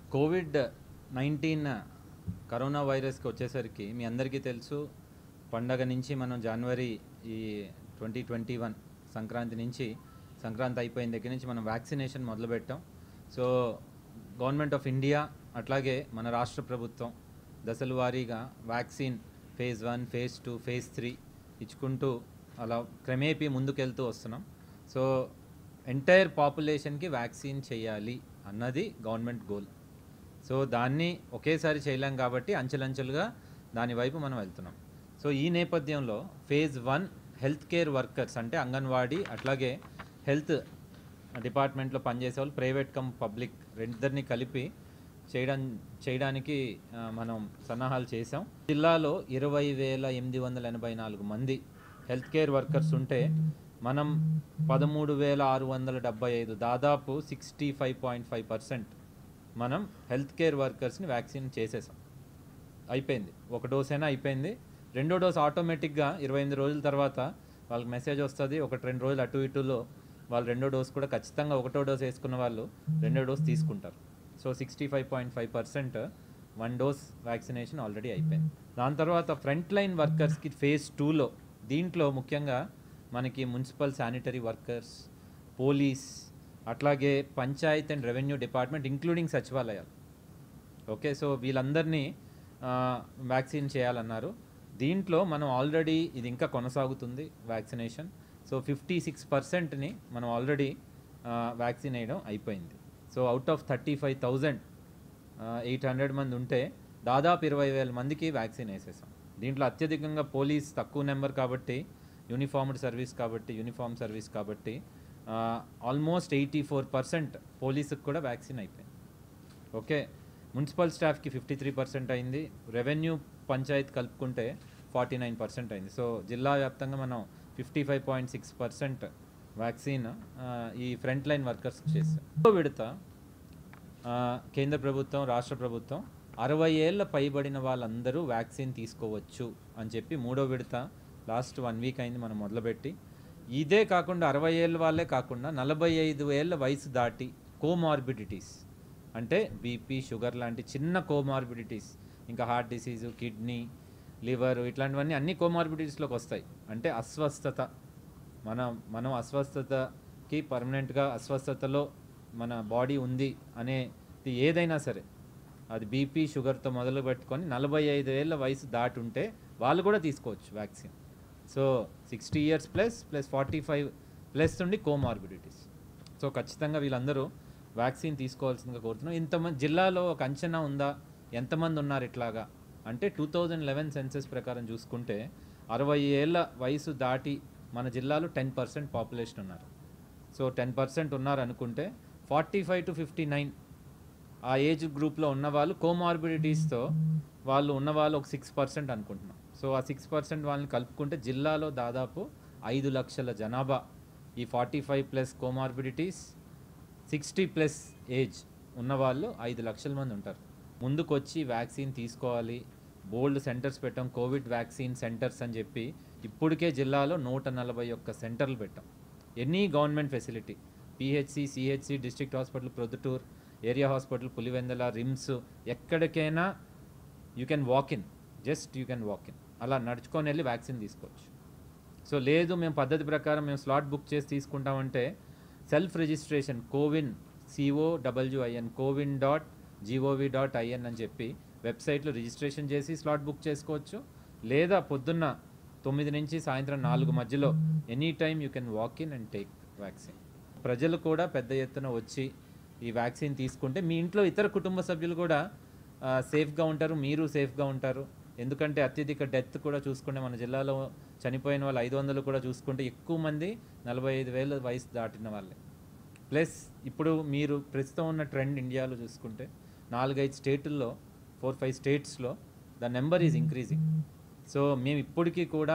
Covid nineteen corona వైరస్కి వచ్చేసరికి మీ అందరికీ తెలుసు పండగ నుంచి మనం జనవరి ఈ ట్వంటీ ట్వంటీ వన్ సంక్రాంతి నుంచి సంక్రాంతి అయిపోయిన దగ్గర నుంచి మనం వ్యాక్సినేషన్ మొదలుపెట్టాం సో గవర్నమెంట్ ఆఫ్ ఇండియా అట్లాగే మన రాష్ట్ర ప్రభుత్వం దశల వారీగా vaccine phase one phase two phase three ఇచ్చుకుంటూ అలా క్రమేపీ ముందుకెళ్తూ వస్తున్నాం సో ఎంటైర్ పాపులేషన్కి వ్యాక్సిన్ చేయాలి అన్నది గవర్నమెంట్ గోల్ సో దాన్ని ఒకేసారి చేయలేం కాబట్టి అంచెలంచెలుగా దాని వైపు మనం వెళ్తున్నాం సో ఈ నేపథ్యంలో phase one health care workers అంటే అంగన్వాడీ అట్లాగే హెల్త్ డిపార్ట్మెంట్లో పనిచేసే వాళ్ళు ప్రైవేట్ కమ్ పబ్లిక్ రెండిద్దరిని కలిపి చేయడం చేయడానికి ఆ, మనం సన్నాహాలు చేసాం జిల్లాలో ఇరవై వేల ఎనిమిది వందల ఎనభై నాలుగు మంది హెల్త్ కేర్ వర్కర్స్ ఉంటే మనం పదమూడు వేల ఆరు వందల డెబ్బై ఐదు దాదాపు sixty five point five percent మనం హెల్త్ కేర్ వర్కర్స్ని వ్యాక్సిన్ చేసేసాం అయిపోయింది ఒక డోస్ అయినా అయిపోయింది రెండో డోస్ ఆటోమేటిక్గా ఇరవై ఎనిమిది రోజుల తర్వాత వాళ్ళకి మెసేజ్ వస్తుంది ఒకటి రెండు రోజులు అటు ఇటులో వాళ్ళు రెండో డోస్ కూడా ఖచ్చితంగా ఒకటో డోస్ వేసుకున్న వాళ్ళు రెండో డోస్ తీసుకుంటారు so sixty five point five percent one dose vaccination already అయిపోయింది దాని తర్వాత ఫ్రంట్ లైన్ వర్కర్స్కి ఫేజ్ టూలో దీంట్లో ముఖ్యంగా మనకి మున్సిపల్ శానిటరీ వర్కర్స్ పోలీస్ అట్లాగే panchayat and revenue department including సచివాలయాలు ఓకే సో వీళ్ళందరినీ వ్యాక్సిన్ చేయాలన్నారు దీంట్లో మనం ఆల్రెడీ ఇది ఇంకా కొనసాగుతుంది వ్యాక్సినేషన్ సో ఫిఫ్టీ సిక్స్ పర్సెంట్ని మనం ఆల్రెడీ వ్యాక్సిన్ వేయడం అయిపోయింది so out of thirty five thousand eight hundred మంది ఉంటే దాదాపు ఇరవై వేల మందికి వ్యాక్సిన్ వేసేసాం దీంట్లో అత్యధికంగా పోలీస్ తక్కువ నెంబర్ కాబట్టి యూనిఫార్మ్డ్ సర్వీస్ కాబట్టి యూనిఫామ్ సర్వీస్ కాబట్టి ఆల్మోస్ట్ ఎయిటీ ఫోర్ పర్సెంట్ పోలీసుకు కూడా వ్యాక్సిన్ అయిపోయింది ఓకే మున్సిపల్ స్టాఫ్కి ఫిఫ్టీ త్రీ పర్సెంట్ అయింది రెవెన్యూ పంచాయత్ కలుపుకుంటే ఫార్టీ నైన్ పర్సెంట్ అయింది సో జిల్లా వ్యాప్తంగా మనం fifty five point six percent vaccine ఈ ఫ్రంట్ లైన్ వర్కర్స్ చేస్తాం రెండో విడత ఆ, కేంద్ర ప్రభుత్వం రాష్ట్ర ప్రభుత్వం అరవై ఏళ్ళ పైబడిన వాళ్ళందరూ వ్యాక్సిన్ తీసుకోవచ్చు అని చెప్పి మూడో విడత లాస్ట్ వన్ వీక్ అయింది మనం మొదలుపెట్టి ఇదే కాకుండా అరవై ఏళ్ళ వాళ్ళే కాకుండా నలభై ఐదు ఏళ్ళ వయసు దాటి కోమార్బిడిటీస్ అంటే బీపీ షుగర్ లాంటి చిన్న కోమార్బిడిటీస్ ఇంకా హార్ట్ డిసీజు కిడ్నీ లివర్ ఇట్లాంటివన్నీ అన్ని కోమార్బిడిటీస్లోకి వస్తాయి అంటే అస్వస్థత మన మనం అస్వస్థతకి పర్మనెంట్గా అస్వస్థతలో మన బాడీ ఉంది అనేది ఏదైనా సరే అది బీపీ షుగర్తో మొదలు పెట్టుకొని నలభై ఐదు ఏళ్ళ వయసు దాటి ఉంటే వాళ్ళు కూడా తీసుకోవచ్చు vaccine so sixty years plus plus forty five plus ఉండి కోమార్బిడిటీస్ సో ఖచ్చితంగా వీళ్ళందరూ వ్యాక్సిన్ తీసుకోవాల్సిందిగా కోరుతున్నాం ఇంతమంది జిల్లాలో ఒక అంచనా ఉందా ఎంతమంది ఉన్నారు ఇట్లాగా అంటే టూ థౌజండ్ లెవెన్ సెన్సెస్ ప్రకారం చూసుకుంటే అరవై ఏళ్ళ వయసు దాటి మన జిల్లాలో టెన్ పర్సెంట్ పాపులేషన్ ఉన్నారు సో టెన్ పర్సెంట్ ఉన్నారు అనుకుంటే forty five to fifty nine ఆ ఏజ్ గ్రూప్లో ఉన్న వాళ్ళు కోమార్బిడిటీస్తో వాళ్ళు ఉన్న వాళ్ళు ఒక సిక్స్ పర్సెంట్ అనుకుంటున్నాం సో ఆ సిక్స్ పర్సెంట్ వాళ్ళని కలుపుకుంటే జిల్లాలో దాదాపు ఐదు లక్షల జనాభా ఈ forty five plus comorbidities sixty plus age ఉన్నవాళ్ళు ఐదు లక్షల మంది ఉంటారు ముందుకొచ్చి వ్యాక్సిన్ తీసుకోవాలి బోల్డ్ సెంటర్స్ పెట్టాం కోవిడ్ వ్యాక్సిన్ సెంటర్స్ అని చెప్పి ఇప్పటికే జిల్లాలో నూట నలభై ఒక్క సెంటర్లు పెట్టాం any government facility PHC CHC district hospital Proddatur area hospital Pulivendula RIMS ఎక్కడికైనా you can walk in just you can walk in అలా నడుచుకొని వెళ్ళి వ్యాక్సిన్ తీసుకోవచ్చు సో లేదు మేము పద్ధతి ప్రకారం మేము స్లాట్ బుక్ చేసి తీసుకుంటామంటే self registration CoWIN C O W I N CoWIN dot G O V dot I N అని చెప్పి వెబ్సైట్లో రిజిస్ట్రేషన్ చేసి స్లాట్ బుక్ చేసుకోవచ్చు లేదా పొద్దున్న తొమ్మిది నుంచి సాయంత్రం నాలుగు మధ్యలో any time you can walk in and take vaccine ప్రజలు కూడా పెద్ద ఎత్తున వచ్చి ఈ వ్యాక్సిన్ తీసుకుంటే మీ ఇంట్లో ఇతర కుటుంబ సభ్యులు కూడా ఆ, సేఫ్గా ఉంటారు మీరు సేఫ్గా ఉంటారు ఎందుకంటే అత్యధిక డెత్ కూడా చూసుకుంటే మన జిల్లాలో చనిపోయిన వాళ్ళు ఐదు వందలు కూడా చూసుకుంటే ఎక్కువ మంది నలభై ఐదు వేల వయసు దాటిన వాళ్ళే ప్లస్ ఇప్పుడు మీరు ప్రస్తుతం ఉన్న ట్రెండ్ ఇండియాలో చూసుకుంటే నాలుగైదు స్టేటుల్లో ఫోర్ ఫైవ్ స్టేట్స్లో the number is increasing so మేము ఇప్పటికీ కూడా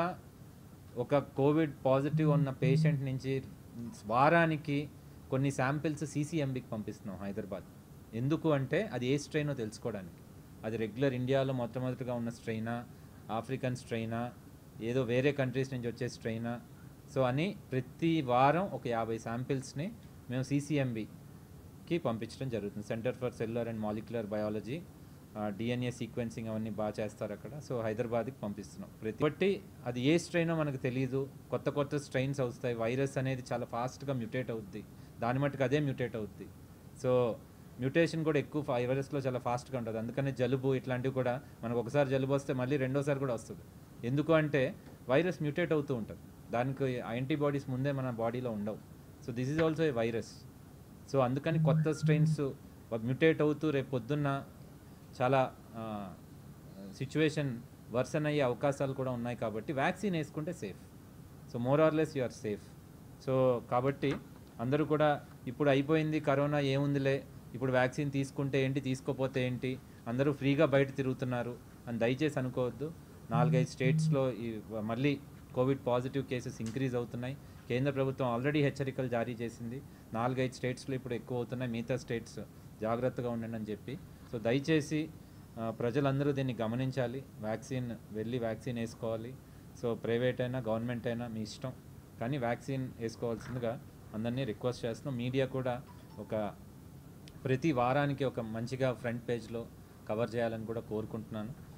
ఒక కోవిడ్ పాజిటివ్ ఉన్న పేషెంట్ నుంచి వారానికి కొన్ని శాంపిల్స్ సీసీఎంబికి పంపిస్తున్నాం హైదరాబాద్ ఎందుకు అంటే అది ఏ స్ట్రెయినో తెలుసుకోవడానికి అది రెగ్యులర్ ఇండియాలో మొట్టమొదటిగా ఉన్న స్ట్రెయినా ఆఫ్రికన్ స్ట్రెయినా ఏదో వేరే కంట్రీస్ నుంచి వచ్చే స్ట్రెయినా సో అని ప్రతి వారం ఒక యాభై శాంపిల్స్ని మేము సీసీఎంబి కి పంపించడం జరుగుతుంది Centre for Cellular and Molecular Biology DNA sequencing అవన్నీ బాగా చేస్తారు అక్కడ సో హైదరాబాద్కి పంపిస్తున్నాం ప్రతి బట్టి అది ఏ స్ట్రెయినో మనకు తెలియదు కొత్త కొత్త స్ట్రెయిన్స్ వస్తాయి వైరస్ అనేది చాలా ఫాస్ట్గా మ్యూటేట్ అవుద్ది దాని మట్టుకు అదే మ్యూటేట్ అవుద్ది సో మ్యూటేషన్ కూడా ఎక్కువ వైరస్లో చాలా ఫాస్ట్గా ఉంటుంది అందుకనే జలుబు ఇట్లాంటివి కూడా మనకు ఒకసారి జలుబు వస్తే మళ్ళీ రెండోసారి కూడా వస్తుంది ఎందుకు అంటే వైరస్ మ్యూటేట్ అవుతూ ఉంటుంది దానికి యాంటీబాడీస్ ముందే మన బాడీలో ఉండవు so this is also a virus so అందుకని కొత్త స్ట్రెయిన్స్ మ్యూటేట్ అవుతూ రేపు పొద్దున్న చాలా సిచ్యువేషన్ వర్సన్ అయ్యే అవకాశాలు కూడా ఉన్నాయి కాబట్టి వ్యాక్సిన్ వేసుకుంటే safe so more or less you are safe so కాబట్టి అందరూ కూడా ఇప్పుడు అయిపోయింది కరోనా ఏముందిలే ఇప్పుడు వ్యాక్సిన్ తీసుకుంటే ఏంటి తీసుకోపోతే ఏంటి అందరూ ఫ్రీగా బయట తిరుగుతున్నారు అని దయచేసి అనుకోవద్దు నాలుగైదు స్టేట్స్లో ఈ మళ్ళీ కోవిడ్ పాజిటివ్ కేసెస్ ఇంక్రీజ్ అవుతున్నాయి కేంద్ర ప్రభుత్వం ఆల్రెడీ హెచ్చరికలు జారీ చేసింది నాలుగైదు స్టేట్స్లో ఇప్పుడు ఎక్కువ అవుతున్నాయి మిగతా స్టేట్స్ జాగ్రత్తగా ఉండండి అని చెప్పి సో దయచేసి ఆ, ప్రజలందరూ దీన్ని గమనించాలి వ్యాక్సిన్ వెళ్ళి వ్యాక్సిన్ వేసుకోవాలి సో ప్రైవేట్ అయినా గవర్నమెంట్ అయినా మీ ఇష్టం కానీ వ్యాక్సిన్ వేసుకోవాల్సిందిగా అందరినీ రిక్వెస్ట్ చేస్తున్నాం మీడియా కూడా ఒక ప్రతి వారానికి ఒక మంచిగా ఫ్రంట్ పేజ్లో కవర్ చేయాలని కూడా కోరుకుంటున్నాను